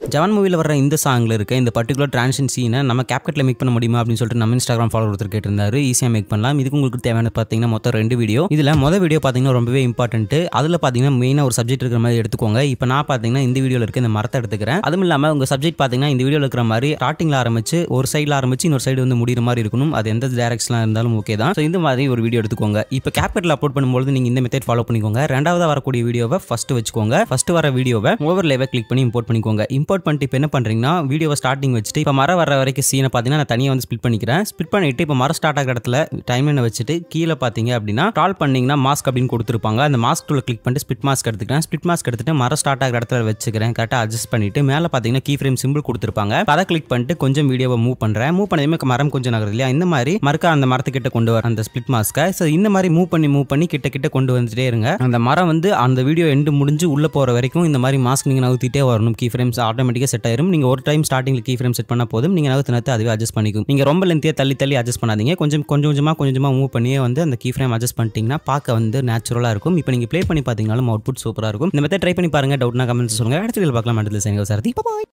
ஜவான் மூவியில் வர இந்த சாங்கில் இருக்க இந்த பர்டிகுலர் டிரான்ஷன் சீனை நம்ம கேப்கட்டில் மேக் பண்ண முடியுமா அப்படின்னு சொல்லிட்டு நம்ம இன்ஸ்டாகிராம் ஃபாலோ ஒருத்தர் கேட்டிருந்தாரு ஈஸியாக மேக் பண்ணலாம் இதுக்கு உங்களுக்கு தேவையான பார்த்தீங்கன்னா மொத்தம் ரெண்டு வீடியோ இதில் மொதல் வீடியோ பார்த்தீங்கன்னா ரொம்பவே இம்பார்ட்டன்ட் அதில் பார்த்தீங்கன்னா மெயினாக ஒரு சப்ஜெக்ட் இருக்கிற மாதிரி எடுத்துக்கோங்க இப்போ நான் பார்த்தீங்கன்னா இந்த வீடியோவில் இருக்க இந்த மரத்தை எடுத்துக்கிறேன் அதுவும் இல்லாமல் உங்கள் சப்ஜெக்ட் பார்த்தீங்கன்னா இந்த வீடியோவில் இருக்கிற மாதிரி ஸ்டார்டிங்கில் ஆரம்பிச்சு ஒரு சைடில் ஆரம்பிச்சு இன்னொரு சைடு வந்து முடிகிற மாதிரி இருக்கணும் அது எந்த டேரக்ஷனாக இருந்தாலும் ஓகே தான் ஸோ இந்த மாதிரி ஒரு வீடியோ எடுத்துக்கோங்க இப்போ கேப்கட்டில் அப்லோட் பண்ணும்போது நீங்கள் இந்த மெத்தட் ஃபாலோ பண்ணிக்கோங்க ரெண்டாவது வரக்கூடிய வீடியோவை ஃபர்ஸ்ட் வச்சுக்கோங்க ஃபர்ஸ்ட் வர வீடியோவை ஓவர்லேவை கிளிக் பண்ணி இம்போர்ட் பண்ணிக்கோங்க இம்போர்ட் பண்ணிட்டு இப்போ என்ன பண்ணுறீங்கன்னா வீடியோவை ஸ்டார்டிங் வச்சுட்டு இப்போ மரம் வர வரைக்கும் சீனை பார்த்தீங்கன்னா நான் தனியாக வந்து ஸ்பிட் பண்ணிக்கிறேன் ஸ்பிட் பண்ணிட்டு இப்போ மரம் ஸ்டார்ட் ஆகிற இடத்துல டைம் என்ன வச்சுட்டு கீழே பார்த்தீங்க அப்படின்னா டால் பண்ணீங்கன்னா மாஸ்க் அப்படின்னு கொடுத்துருப்பாங்க அந்த மாஸ்க் டூல கிளிக் பண்ணிட்டு ஸ்பிட் மாஸ்க் எடுத்துக்கிறேன் ஸ்பிட் மாஸ்க் எடுத்துட்டு மரம் ஸ்டார்ட் ஆகிற இடத்துல வச்சுக்கிறேன் கரெக்டாக அட்ஜஸ்ட் பண்ணிட்டு மேலே பார்த்தீங்கன்னா கீ ஃப்ரேம் சிம்பிள் கொடுத்துருப்பாங்க அதை கிளிக் பண்ணிட்டு கொஞ்சம் வீடியோவை மூவ் பண்ணுறேன் மூவ் பண்ணதுமே மரம் கொஞ்சம் நகருது இல்லையா இந்த மாதிரி மறுக்க அந்த மரத்துக்கிட்ட கொண்டு வர அந்த ஸ்பிட் மாஸ்க்கை ஸோ இந்த மாதிரி மூவ் பண்ணி மூவ் பண்ணி கிட்ட கிட்ட கொண்டு வந்துட்டே இருங்க அந்த மரம் வந்து அந்த வீடியோ எண்டு முடிஞ்சு உள்ள போகிற வரைக்கும் இந்த மாதிரி மாஸ்க் நீங்கள் நகர்த்திட்டே வரணும் கீ ஃப்ரேம்ஸ் ஆட்டோமேட்டிக்காக செட் ஆயிரும் நீங்கள் ஒரு டைம் ஸ்டார்டிங்கில் கீ ஃப்ரேம் செட் பண்ணால் போதும் நீங்கள் நகர்த்து நகர்த்து அதுவே அட்ஜஸ்ட் பண்ணிக்கும் நீங்கள் ரொம்ப லென்த்தியாக தள்ளி தள்ளி அட்ஜஸ்ட் பண்ணாதீங்க கொஞ்சம் கொஞ்சம் கொஞ்சமாக கொஞ்சம் கொஞ்சமாக மூவ் பண்ணியே வந்து அந்த கீ ஃப்ரேம் அட்ஜஸ்ட் பண்ணிட்டீங்கன்னா பார்க்க வந்து நேச்சுரலாக இருக்கும் இப்போ நீங்கள் ப்ளே பண்ணி பார்த்தீங்கனாலும் அவுட்புட் சூப்பராக இருக்கும் இந்த மெத்தட் ட்ரை பண்ணி பாருங்க டவுட்னா கமெண்ட்ஸ் சொல்லுங்கள் அடுத்த வீடியோ பார்க்கலாம் அடுத்த சேனல் சார் பாய்